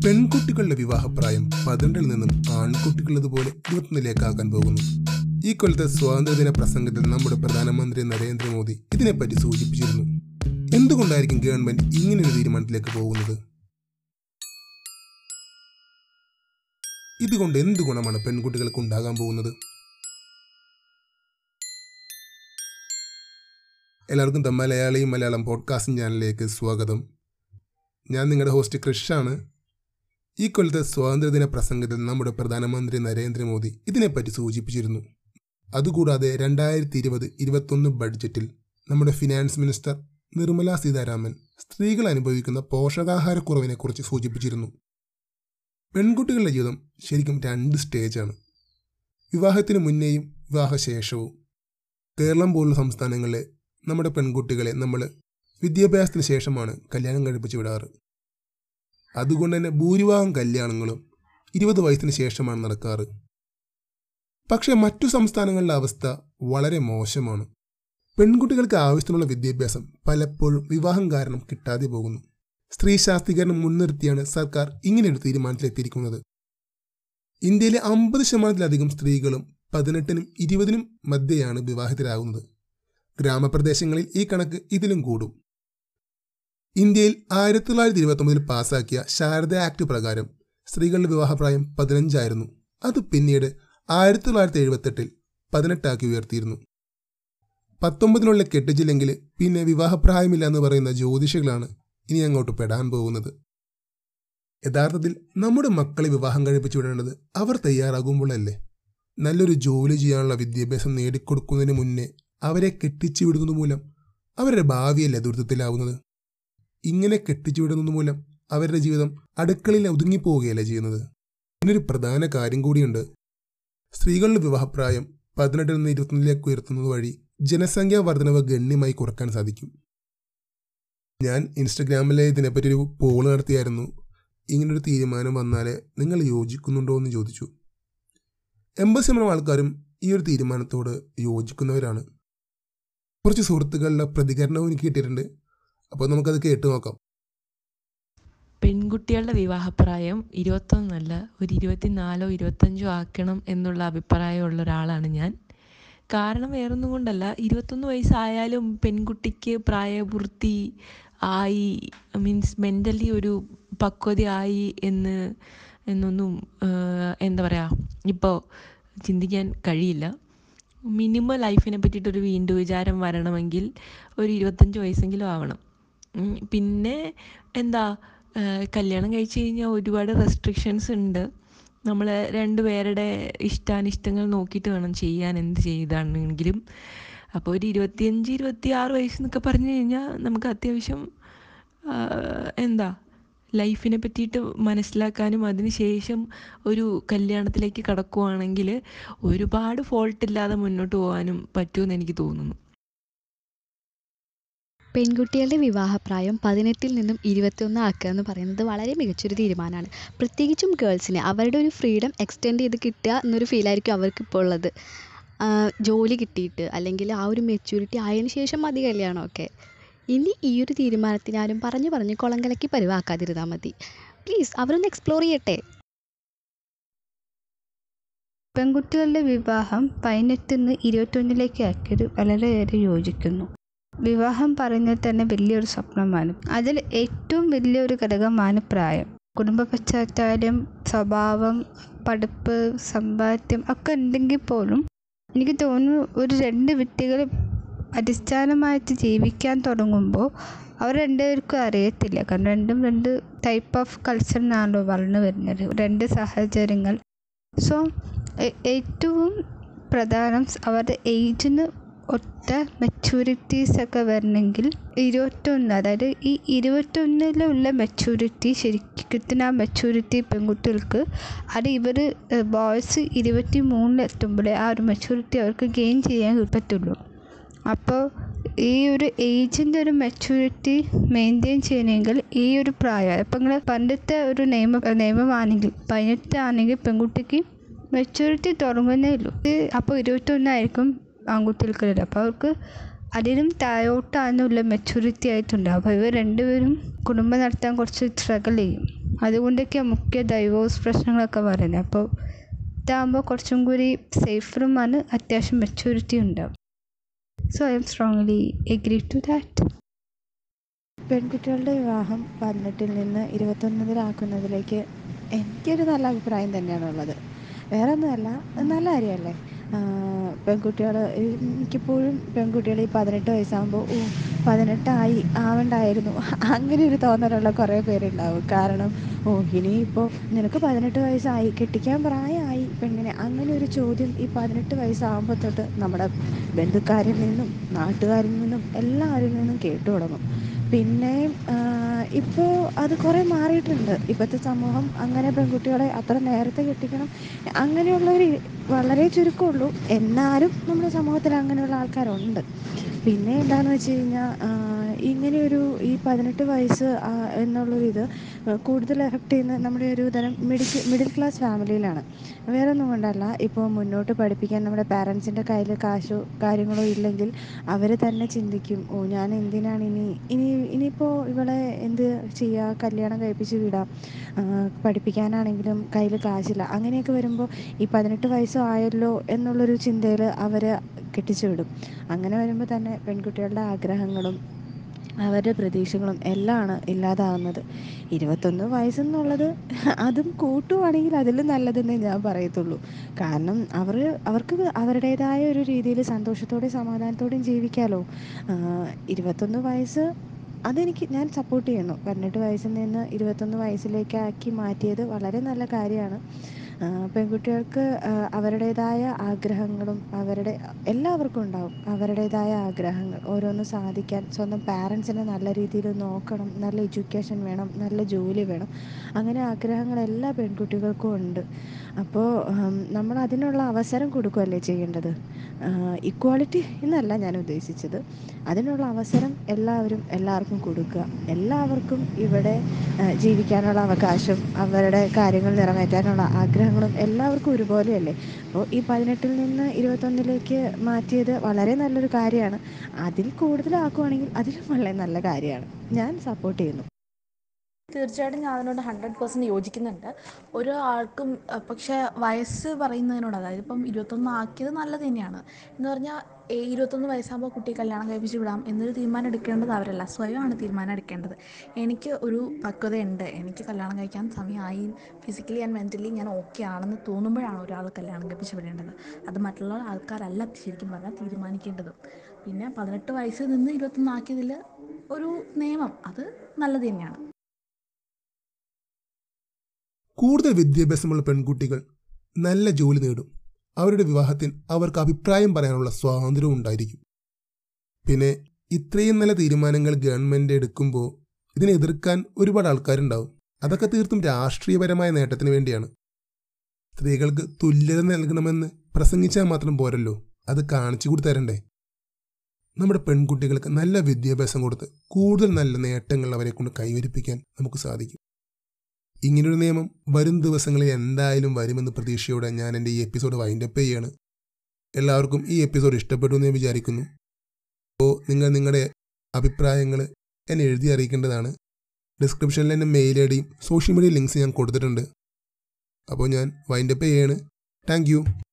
പെൺകുട്ടികളുടെ വിവാഹപ്രായം പന്ത്രണ്ടിൽ നിന്നും ആൺകുട്ടികളതുപോലെ ഇരുപത്തൊന്നിലേക്കാക്കാൻ പോകുന്നു ഈ കൊല്ലത്തെ സ്വാതന്ത്ര്യദിന പ്രസംഗത്തിൽ നമ്മുടെ പ്രധാനമന്ത്രി നരേന്ദ്രമോദി ഇതിനെപ്പറ്റി സൂചിപ്പിച്ചിരുന്നു എന്തുകൊണ്ടായിരിക്കും ഗവൺമെന്റ് ഇങ്ങനൊരു തീരുമാനത്തിലേക്ക് പോകുന്നത് ഇതുകൊണ്ട് എന്ത് ഗുണമാണ് പെൺകുട്ടികൾക്ക് ഉണ്ടാകാൻ പോകുന്നത് എല്ലാവർക്കും ദ മലയാളി മലയാളം പോഡ്കാസ്റ്റിംഗ് ചാനലിലേക്ക് സ്വാഗതം ഞാൻ നിങ്ങളുടെ ഹോസ്റ്റ് ക്രിഷാണ് ഈ കൊല്ലത്തെ സ്വാതന്ത്ര്യദിന പ്രസംഗത്തിൽ നമ്മുടെ പ്രധാനമന്ത്രി നരേന്ദ്രമോദി ഇതിനെപ്പറ്റി സൂചിപ്പിച്ചിരുന്നു അതുകൂടാതെ രണ്ടായിരത്തി ഇരുപത് ഇരുപത്തൊന്ന് ബഡ്ജറ്റിൽ നമ്മുടെ ഫിനാൻസ് മിനിസ്റ്റർ നിർമ്മല സീതാരാമൻ സ്ത്രീകൾ അനുഭവിക്കുന്ന പോഷകാഹാരക്കുറവിനെക്കുറിച്ച് സൂചിപ്പിച്ചിരുന്നു പെൺകുട്ടികളുടെ ജീവിതം ശരിക്കും രണ്ട് സ്റ്റേജാണ് വിവാഹത്തിന് മുന്നേയും വിവാഹശേഷവും കേരളം പോലുള്ള സംസ്ഥാനങ്ങളിലെ നമ്മുടെ പെൺകുട്ടികളെ നമ്മൾ വിദ്യാഭ്യാസത്തിന് ശേഷമാണ് കല്യാണം കഴിപ്പിച്ച് വിടാറ് അതുകൊണ്ട് തന്നെ ഭൂരിഭാഗം കല്യാണങ്ങളും ഇരുപത് വയസ്സിന് ശേഷമാണ് നടക്കാറ് പക്ഷേ മറ്റു സംസ്ഥാനങ്ങളിലെ അവസ്ഥ വളരെ മോശമാണ് പെൺകുട്ടികൾക്ക് ആവശ്യത്തിനുള്ള വിദ്യാഭ്യാസം പലപ്പോഴും വിവാഹം കാരണം കിട്ടാതെ പോകുന്നു സ്ത്രീ ശാസ്ത്രീകരണം മുൻനിർത്തിയാണ് സർക്കാർ ഇങ്ങനെയൊരു തീരുമാനത്തിലെത്തിയിരിക്കുന്നത് ഇന്ത്യയിലെ അമ്പത് ശതമാനത്തിലധികം സ്ത്രീകളും പതിനെട്ടിനും ഇരുപതിനും മധ്യയാണ് വിവാഹിതരാകുന്നത് ഗ്രാമപ്രദേശങ്ങളിൽ ഈ കണക്ക് ഇതിലും കൂടും ഇന്ത്യയിൽ ആയിരത്തി തൊള്ളായിരത്തി ഇരുപത്തൊമ്പതിൽ പാസാക്കിയ ശാരദ ആക്ട് പ്രകാരം സ്ത്രീകളുടെ വിവാഹപ്രായം പതിനഞ്ചായിരുന്നു അത് പിന്നീട് ആയിരത്തി തൊള്ളായിരത്തി എഴുപത്തെട്ടിൽ പതിനെട്ടാക്കി ഉയർത്തിയിരുന്നു പത്തൊമ്പതിനുള്ള കെട്ടിച്ചില്ലെങ്കിൽ പിന്നെ വിവാഹപ്രായമില്ല എന്ന് പറയുന്ന ജ്യോതിഷികളാണ് ഇനി അങ്ങോട്ട് പെടാൻ പോകുന്നത് യഥാർത്ഥത്തിൽ നമ്മുടെ മക്കളെ വിവാഹം കഴിപ്പിച്ചു വിടേണ്ടത് അവർ തയ്യാറാകുമ്പോഴല്ലേ നല്ലൊരു ജോലി ചെയ്യാനുള്ള വിദ്യാഭ്യാസം നേടിക്കൊടുക്കുന്നതിന് മുന്നേ അവരെ കെട്ടിച്ചു വിടുന്നത് മൂലം അവരുടെ ഭാവിയല്ലേ ദുരിതത്തിലാവുന്നത് ഇങ്ങനെ കെട്ടിച്ചു വിടുന്നത് മൂലം അവരുടെ ജീവിതം അടുക്കളയിൽ ഒതുങ്ങിപ്പോവുകയല്ലേ ചെയ്യുന്നത് ഇതിനൊരു പ്രധാന കാര്യം കൂടിയുണ്ട് സ്ത്രീകളുടെ വിവാഹപ്രായം പതിനെട്ടിൽ നിന്ന് ഇരുപത്തൊന്നിലേക്ക് ഉയർത്തുന്നത് വഴി ജനസംഖ്യാ വർധനവ് ഗണ്യമായി കുറക്കാൻ സാധിക്കും ഞാൻ ഇൻസ്റ്റഗ്രാമിലെ ഇതിനെപ്പറ്റി ഒരു പോൾ നടത്തിയായിരുന്നു ഇങ്ങനൊരു തീരുമാനം വന്നാൽ നിങ്ങൾ യോജിക്കുന്നുണ്ടോ എന്ന് ചോദിച്ചു എൺപത് ശതമാനം ആൾക്കാരും ഈ ഒരു തീരുമാനത്തോട് യോജിക്കുന്നവരാണ് കുറച്ച് സുഹൃത്തുക്കളുടെ പ്രതികരണവും എനിക്ക് കിട്ടിയിട്ടുണ്ട് അപ്പോൾ നമുക്കത് കേട്ടു നോക്കാം പെൺകുട്ടികളുടെ വിവാഹപ്രായം ഇരുപത്തൊന്നല്ല ഒരു ഇരുപത്തിനാലോ ഇരുപത്തഞ്ചോ ആക്കണം എന്നുള്ള അഭിപ്രായമുള്ള ഒരാളാണ് ഞാൻ കാരണം വേറൊന്നും കൊണ്ടല്ല ഇരുപത്തൊന്ന് വയസ്സായാലും പെൺകുട്ടിക്ക് പ്രായപൂർത്തി ആയി മീൻസ് മെൻ്റലി ഒരു പക്വതയായി എന്ന് എന്നൊന്നും എന്താ പറയുക ഇപ്പോൾ ചിന്തിക്കാൻ കഴിയില്ല മിനിമം ലൈഫിനെ പറ്റിയിട്ടൊരു വീണ്ടും വിചാരം വരണമെങ്കിൽ ഒരു ഇരുപത്തഞ്ച് വയസ്സെങ്കിലും ആവണം പിന്നെ എന്താ കല്യാണം കഴിച്ച് കഴിഞ്ഞാൽ ഒരുപാട് റെസ്ട്രിക്ഷൻസ് ഉണ്ട് നമ്മൾ രണ്ടുപേരുടെ ഇഷ്ടാനിഷ്ടങ്ങൾ നോക്കിയിട്ട് വേണം ചെയ്യാൻ എന്ത് ചെയ്താണെങ്കിലും അപ്പോൾ ഒരു ഇരുപത്തിയഞ്ച് ഇരുപത്തി ആറ് വയസ്സെന്നൊക്കെ പറഞ്ഞു കഴിഞ്ഞാൽ നമുക്ക് അത്യാവശ്യം എന്താ ലൈഫിനെ പറ്റിയിട്ട് മനസ്സിലാക്കാനും അതിനുശേഷം ഒരു കല്യാണത്തിലേക്ക് കടക്കുവാണെങ്കിൽ ഒരുപാട് ഫോൾട്ട് ഇല്ലാതെ മുന്നോട്ട് പോകാനും പറ്റുമെന്ന് എനിക്ക് തോന്നുന്നു പെൺകുട്ടികളുടെ വിവാഹപ്രായം പതിനെട്ടിൽ നിന്നും ഇരുപത്തിയൊന്ന് ആക്കുക എന്ന് പറയുന്നത് വളരെ മികച്ചൊരു തീരുമാനമാണ് പ്രത്യേകിച്ചും ഗേൾസിന് അവരുടെ ഒരു ഫ്രീഡം എക്സ്റ്റെൻഡ് ചെയ്ത് കിട്ടുക എന്നൊരു ഫീലായിരിക്കും അവർക്ക് ഇപ്പോൾ ഉള്ളത് ജോലി കിട്ടിയിട്ട് അല്ലെങ്കിൽ ആ ഒരു മെച്യൂരിറ്റി ആയതിനു ശേഷം മതി കല്യാണമൊക്കെ ഇനി ഈ ഒരു തീരുമാനത്തിന് ആരും പറഞ്ഞു പറഞ്ഞ് കുളം കലക്കി പരിവാക്കാതിരുന്നാൽ മതി പ്ലീസ് അവരൊന്ന് എക്സ്പ്ലോർ ചെയ്യട്ടെ പെൺകുട്ടികളുടെ വിവാഹം പതിനെട്ടിൽ നിന്ന് ഇരുപത്തൊന്നിലേക്ക് ആക്കിയത് വളരെയേറെ യോജിക്കുന്നു വിവാഹം പറയുന്നത് തന്നെ വലിയൊരു സ്വപ്നമാണ് അതിൽ ഏറ്റവും വലിയൊരു ഘടകമാണ് പ്രായം കുടുംബ പശ്ചാത്തലം സ്വഭാവം പഠിപ്പ് സമ്പാദ്യം ഒക്കെ ഉണ്ടെങ്കിൽ പോലും എനിക്ക് തോന്നുന്നു ഒരു രണ്ട് വ്യക്തികൾ അടിസ്ഥാനമായിട്ട് ജീവിക്കാൻ തുടങ്ങുമ്പോൾ അവർ രണ്ടുപേർക്കും അറിയത്തില്ല കാരണം രണ്ടും രണ്ട് ടൈപ്പ് ഓഫ് കൾച്ചറിനാണല്ലോ വളർന്നു വരുന്നത് രണ്ട് സാഹചര്യങ്ങൾ സോ ഏറ്റവും പ്രധാനം അവരുടെ ഏജിന് ഒറ്റ മെച്യൂരിറ്റീസ് ഒക്കെ വരണമെങ്കിൽ ഇരുപത്തൊന്ന് അതായത് ഈ ഇരുപത്തൊന്നിലുള്ള മെച്യൂരിറ്റി ശരിക്കും ആ മെച്യൂരിറ്റി പെൺകുട്ടികൾക്ക് അത് ഇവർ ബോയ്സ് ഇരുപത്തി മൂന്നിലെത്തുമ്പോഴേ ആ ഒരു മെച്യൂരിറ്റി അവർക്ക് ഗെയിൻ ചെയ്യാൻ പറ്റുള്ളൂ അപ്പോൾ ഈ ഒരു ഏജിൻ്റെ ഒരു മെച്യൂരിറ്റി മെയിൻറ്റെയിൻ ചെയ്യണമെങ്കിൽ ഈ ഒരു പ്രായം ഇപ്പം നിങ്ങൾ പണ്ടത്തെ ഒരു നിയമ നിയമമാണെങ്കിൽ പതിനെട്ടാണെങ്കിൽ പെൺകുട്ടിക്ക് മെച്യൂരിറ്റി തുടങ്ങുന്നേ ഉള്ളൂ അപ്പോൾ ഇരുപത്തൊന്നായിരിക്കും ആൺകുട്ടികൾക്കുള്ളത് അപ്പോൾ അവർക്ക് അതിലും താഴോട്ടാണെന്നുള്ള മെച്യൂരിറ്റി ആയിട്ടുണ്ട് അപ്പോൾ ഇവർ രണ്ടുപേരും കുടുംബം നടത്താൻ കുറച്ച് സ്ട്രഗിൾ ചെയ്യും അതുകൊണ്ടൊക്കെ മുഖ്യ ഡൈവോഴ്സ് പ്രശ്നങ്ങളൊക്കെ വരുന്നത് അപ്പോൾ ഇതാകുമ്പോൾ കുറച്ചും കൂടി സേഫറുമാണ് അത്യാവശ്യം മെച്യൂരിറ്റി ഉണ്ടാവും so I'm strongly agree to that പെൺകുട്ടികളുടെ വിവാഹം പതിനെട്ടിൽ നിന്ന് ഇരുപത്തൊന്നിലാക്കുന്നതിലേക്ക് എനിക്കൊരു നല്ല അഭിപ്രായം തന്നെയാണുള്ളത് വേറെ ഒന്നുമല്ല നല്ല കാര്യമല്ലേ പെൺകുട്ടികൾ മിക്കപ്പോഴും പെൺകുട്ടികൾ ഈ പതിനെട്ട് വയസ്സാകുമ്പോൾ ഓ പതിനെട്ടായി ആവണ്ടായിരുന്നു അങ്ങനെ ഒരു തോന്നലുള്ള കുറേ പേരുണ്ടാവും കാരണം ഓ ഇനിയിപ്പോൾ നിനക്ക് പതിനെട്ട് വയസ്സായി കെട്ടിക്കാൻ പ്രായമായി പെണ്ണിനെ അങ്ങനെ ഒരു ചോദ്യം ഈ പതിനെട്ട് വയസ്സാകുമ്പോൾ തൊട്ട് നമ്മുടെ ബന്ധുക്കാരിൽ നിന്നും നാട്ടുകാരിൽ നിന്നും എല്ലാവരിൽ നിന്നും കേട്ടു തുടങ്ങും പിന്നെ ഇപ്പോൾ അത് കുറേ മാറിയിട്ടുണ്ട് ഇപ്പോഴത്തെ സമൂഹം അങ്ങനെ പെൺകുട്ടികളെ അത്ര നേരത്തെ കെട്ടിക്കണം അങ്ങനെയുള്ളവർ വളരെ ചുരുക്കമുള്ളൂ എന്നാലും നമ്മുടെ സമൂഹത്തിൽ അങ്ങനെയുള്ള ആൾക്കാരുണ്ട് പിന്നെ എന്താണെന്ന് വെച്ച് കഴിഞ്ഞാൽ ഇങ്ങനെയൊരു ഈ പതിനെട്ട് വയസ്സ് എന്നുള്ളൊരിത് കൂടുതൽ എഫക്റ്റ് ചെയ്യുന്നത് നമ്മുടെ ഒരു തരം മിഡിൽ മിഡിൽ ക്ലാസ് ഫാമിലിയിലാണ് വേറെ ഒന്നും കൊണ്ടല്ല ഇപ്പോൾ മുന്നോട്ട് പഠിപ്പിക്കാൻ നമ്മുടെ പാരൻസിൻ്റെ കയ്യിൽ കാശോ കാര്യങ്ങളോ ഇല്ലെങ്കിൽ അവർ തന്നെ ചിന്തിക്കും ഓ ഞാൻ എന്തിനാണ് ഇനി ഇനി ഇനിയിപ്പോൾ ഇവളെ എന്ത് ചെയ്യുക കല്യാണം കഴിപ്പിച്ച് വിടാം പഠിപ്പിക്കാനാണെങ്കിലും കയ്യിൽ കാശില്ല അങ്ങനെയൊക്കെ വരുമ്പോൾ ഈ പതിനെട്ട് വയസ്സ് ആയല്ലോ എന്നുള്ളൊരു ചിന്തയിൽ അവർ കെട്ടിച്ചു വിടും അങ്ങനെ വരുമ്പോൾ തന്നെ പെൺകുട്ടികളുടെ ആഗ്രഹങ്ങളും അവരുടെ പ്രതീക്ഷകളും എല്ലാമാണ് ഇല്ലാതാവുന്നത് ഇരുപത്തൊന്ന് വയസ്സെന്നുള്ളത് അതും കൂട്ടുവാണെങ്കിൽ അതിലും നല്ലതെന്നേ ഞാൻ പറയത്തുള്ളൂ കാരണം അവർ അവർക്ക് അവരുടേതായ ഒരു രീതിയിൽ സന്തോഷത്തോടെയും സമാധാനത്തോടെയും ജീവിക്കാമല്ലോ ഇരുപത്തൊന്ന് വയസ്സ് അതെനിക്ക് ഞാൻ സപ്പോർട്ട് ചെയ്യുന്നു പതിനെട്ട് വയസ്സിൽ നിന്ന് ഇരുപത്തൊന്ന് വയസ്സിലേക്കാക്കി മാറ്റിയത് വളരെ നല്ല കാര്യമാണ് പെൺകുട്ടികൾക്ക് അവരുടേതായ ആഗ്രഹങ്ങളും അവരുടെ എല്ലാവർക്കും ഉണ്ടാവും അവരുടേതായ ആഗ്രഹങ്ങൾ ഓരോന്ന് സാധിക്കാൻ സ്വന്തം പാരൻസിനെ നല്ല രീതിയിൽ നോക്കണം നല്ല എഡ്യൂക്കേഷൻ വേണം നല്ല ജോലി വേണം അങ്ങനെ ആഗ്രഹങ്ങൾ എല്ലാ പെൺകുട്ടികൾക്കും ഉണ്ട് അപ്പോൾ നമ്മൾ അതിനുള്ള അവസരം കൊടുക്കുകയല്ലേ ചെയ്യേണ്ടത് ഇക്വാളിറ്റി എന്നല്ല ഞാൻ ഉദ്ദേശിച്ചത് അതിനുള്ള അവസരം എല്ലാവരും എല്ലാവർക്കും കൊടുക്കുക എല്ലാവർക്കും ഇവിടെ ജീവിക്കാനുള്ള അവകാശം അവരുടെ കാര്യങ്ങൾ നിറവേറ്റാനുള്ള ആഗ്രഹങ്ങളും എല്ലാവർക്കും ഒരുപോലെയല്ലേ അപ്പോൾ ഈ പതിനെട്ടിൽ നിന്ന് ഇരുപത്തൊന്നിലേക്ക് മാറ്റിയത് വളരെ നല്ലൊരു കാര്യമാണ് അതിൽ കൂടുതലാക്കുവാണെങ്കിൽ അതിലും വളരെ നല്ല കാര്യമാണ് ഞാൻ സപ്പോർട്ട് ചെയ്യുന്നു തീർച്ചയായിട്ടും ഞാൻ അതിനോട് ഹൺഡ്രഡ് പേഴ്സൻറ്റ് യോജിക്കുന്നുണ്ട് ഓരോ ആൾക്കും പക്ഷേ വയസ്സ് പറയുന്നതിനോട് അതായത് ഇപ്പം ഇരുപത്തൊന്ന് ആക്കിയത് നല്ലത് തന്നെയാണ് എന്ന് പറഞ്ഞാൽ ഇരുപത്തൊന്ന് വയസ്സാകുമ്പോൾ കുട്ടിയെ കല്യാണം കഴിപ്പിച്ച് വിടാം എന്നൊരു തീരുമാനം എടുക്കേണ്ടത് അവരല്ല സ്വയമാണ് തീരുമാനം എടുക്കേണ്ടത് എനിക്ക് ഒരു പക്വതയുണ്ട് എനിക്ക് കല്യാണം കഴിക്കാൻ സമയമായി ഫിസിക്കലി ആൻഡ് മെൻ്റലി ഞാൻ ഓക്കെ ആണെന്ന് തോന്നുമ്പോഴാണ് ഒരാൾ കല്യാണം കഴിപ്പിച്ച് വിടേണ്ടത് അത് മറ്റുള്ള ആൾക്കാരല്ല ശരിക്കും പറഞ്ഞാൽ തീരുമാനിക്കേണ്ടത് പിന്നെ പതിനെട്ട് വയസ്സിൽ നിന്ന് ഇരുപത്തൊന്ന് ആക്കിയതിൽ ഒരു നിയമം അത് നല്ലത് തന്നെയാണ് കൂടുതൽ വിദ്യാഭ്യാസമുള്ള പെൺകുട്ടികൾ നല്ല ജോലി നേടും അവരുടെ വിവാഹത്തിൽ അവർക്ക് അഭിപ്രായം പറയാനുള്ള സ്വാതന്ത്ര്യവും ഉണ്ടായിരിക്കും പിന്നെ ഇത്രയും നല്ല തീരുമാനങ്ങൾ ഗവൺമെൻറ് എടുക്കുമ്പോൾ ഇതിനെ എതിർക്കാൻ ഒരുപാട് ആൾക്കാരുണ്ടാവും അതൊക്കെ തീർത്തും രാഷ്ട്രീയപരമായ നേട്ടത്തിന് വേണ്ടിയാണ് സ്ത്രീകൾക്ക് തുല്യത നൽകണമെന്ന് പ്രസംഗിച്ചാൽ മാത്രം പോരല്ലോ അത് കാണിച്ചു കൂടി തരണ്ടേ നമ്മുടെ പെൺകുട്ടികൾക്ക് നല്ല വിദ്യാഭ്യാസം കൊടുത്ത് കൂടുതൽ നല്ല നേട്ടങ്ങൾ അവരെ കൊണ്ട് കൈവരിപ്പിക്കാൻ നമുക്ക് സാധിക്കും ഇങ്ങനൊരു നിയമം വരും ദിവസങ്ങളിൽ എന്തായാലും വരുമെന്ന് പ്രതീക്ഷയോടെ ഞാൻ എൻ്റെ ഈ എപ്പിസോഡ് വൈൻഡപ്പ് ചെയ്യാണ് എല്ലാവർക്കും ഈ എപ്പിസോഡ് ഇഷ്ടപ്പെട്ടു എന്ന് ഞാൻ വിചാരിക്കുന്നു അപ്പോൾ നിങ്ങൾ നിങ്ങളുടെ അഭിപ്രായങ്ങൾ എന്നെ എഴുതി അറിയിക്കേണ്ടതാണ് ഡിസ്ക്രിപ്ഷനിൽ എൻ്റെ മെയിൽ ഐ ഡിയും സോഷ്യൽ മീഡിയ ലിങ്ക്സ് ഞാൻ കൊടുത്തിട്ടുണ്ട് അപ്പോൾ ഞാൻ വൈൻഡപ്പ് ചെയ്യാണ് താങ്ക്